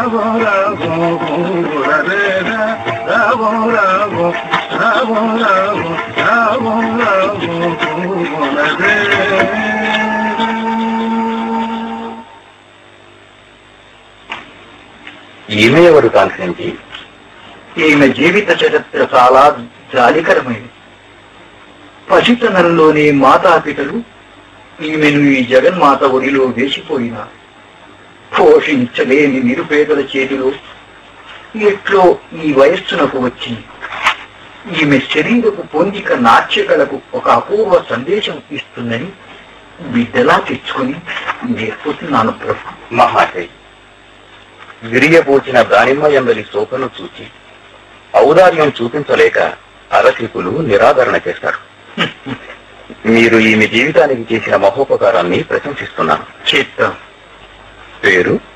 ఈమె ఎవరు కాన్సెంటి ఈమె జీవిత చరిత్ర చాలా జాలికరమైనది పసితనంలోని మాతాపితలు ఈమెను ఈ జగన్మాత ఒడిలో వేసిపోయినారు పోషించలేని నిరుపేదల చేతిలో ఎట్లో ఈ వయస్సునకు వచ్చింది ఈమె శరీరపు పొందిక నాట్యకలకు ఒక అపూర్వ సందేశం ఇస్తుందని బిడ్డలా తెచ్చుకుని నేర్పుతున్నాను ప్రభు మహాశై విరియబోచిన దానిమ్మ ఎందరి శోకను చూచి ఔదార్యం చూపించలేక అరసికులు నిరాదరణ చేస్తారు మీరు ఈమె జీవితానికి చేసిన మహోపకారాన్ని ప్రశంసిస్తున్నాను చిత్తం పేరు